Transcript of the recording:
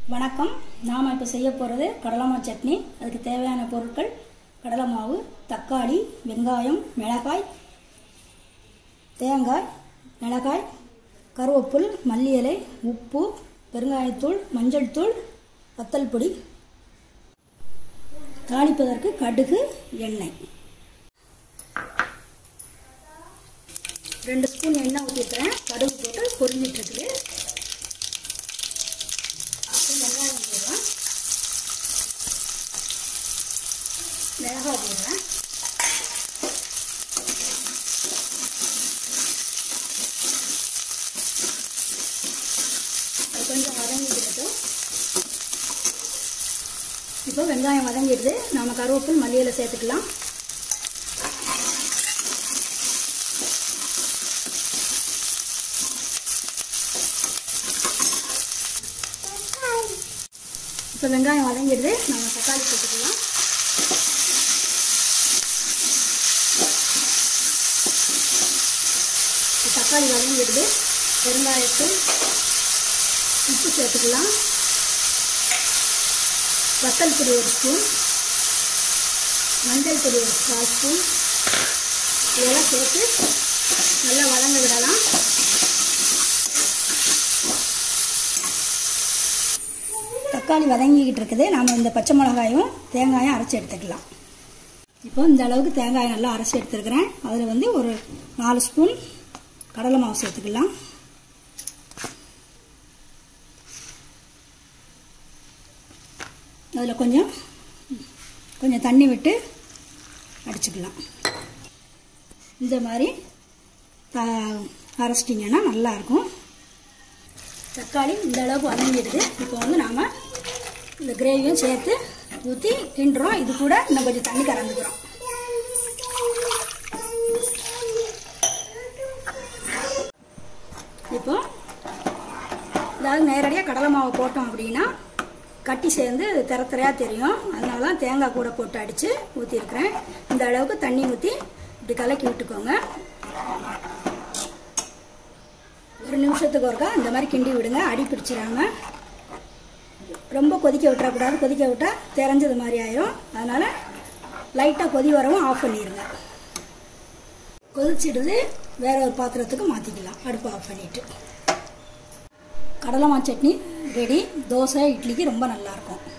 வணக்கம் நாம் இப்போ செய்ய போகிறது கடலை மாவு சட்னி அதுக்கு தேவையான பொருட்கள் கடலை மாவு தக்காளி வெங்காயம் மிளகாய் தேங்காய் மிளகாய் கருவேப்புல் மல்லி இலை உப்பு பெருங்காயத்தூள் மஞ்சள் தூள் வத்தல் பொடி தாளிப்பதற்கு கடுகு எண்ணெய் ரெண்டு ஸ்பூன் எண்ணெய் ஊற்றிக்கிறேன் கடுகு போட்டு பொரிஞ்சிட்டு இருக்குது அப்புறம் வெங்காயம் போடுறேன் மிளகாய் போடுறேன் அது கொஞ்சம் வதங்கிக்கிறட்டும் இப்போ வெங்காயம் வதங்கிடுது நாம கருவேப்பில் மல்லியில சேர்த்துக்கலாம் இப்போ வெங்காயம் வதங்கிடுது நம்ம தக்காளி போட்டுக்கலாம் இப்போ தக்காளி வதங்கிடுது பெருங்காயத்தூள் உப்பு சேர்த்துக்கலாம் வத்தல் பொடி ஒரு ஸ்பூன் மஞ்சள் பொடி ஒரு கால் ஸ்பூன் இதெல்லாம் சேர்த்து நல்லா வதங்க விடலாம் தக்காளி வதங்கிக்கிட்டு இருக்குது நாம் இந்த பச்சை மிளகாயும் தேங்காயும் அரைச்சி எடுத்துக்கலாம் இப்போ இந்த அளவுக்கு தேங்காயை நல்லா அரைச்சி எடுத்துருக்கிறேன் அதில் வந்து ஒரு நாலு ஸ்பூன் கடலை மாவு சேர்த்துக்கலாம் அதில் கொஞ்சம் கொஞ்சம் தண்ணி விட்டு அடிச்சுக்கலாம் இந்த மாதிரி த அரைச்சிட்டிங்கன்னா நல்லாயிருக்கும் தக்காளி இந்த அளவுக்கு வதங்கிடுது இப்போ வந்து நாம் இந்த கிரேவியும் சேர்த்து ஊற்றி கிண்டுறோம் இது கூட இன்னும் கொஞ்சம் தண்ணி கலந்துக்கிறோம் இப்போ அதாவது நேரடியாக கடலை மாவு போட்டோம் அப்படின்னா கட்டி சேர்ந்து திற திரையாக தெரியும் அதனால தான் தேங்காய் கூட போட்டு அடித்து ஊற்றிருக்கிறேன் இந்த அளவுக்கு தண்ணி ஊற்றி இப்படி கலக்கி விட்டுக்கோங்க ஒரு நிமிஷத்துக்கு ஒருக்கா இந்த மாதிரி கிண்டி விடுங்க அடி பிடிச்சிடாம ரொம்ப கொதிக்க விட்டுறக்கூடாது கொதிக்க விட்டால் தெரிஞ்சது மாதிரி ஆயிரும் அதனால் லைட்டாக கொதி வரவும் ஆஃப் பண்ணிடுங்க கொதிச்சிடுது வேற ஒரு பாத்திரத்துக்கு மாற்றிக்கலாம் அடுப்பு ஆஃப் பண்ணிவிட்டு கடலை மாவு சட்னி ரெடி தோசை இட்லிக்கு ரொம்ப நல்லாயிருக்கும்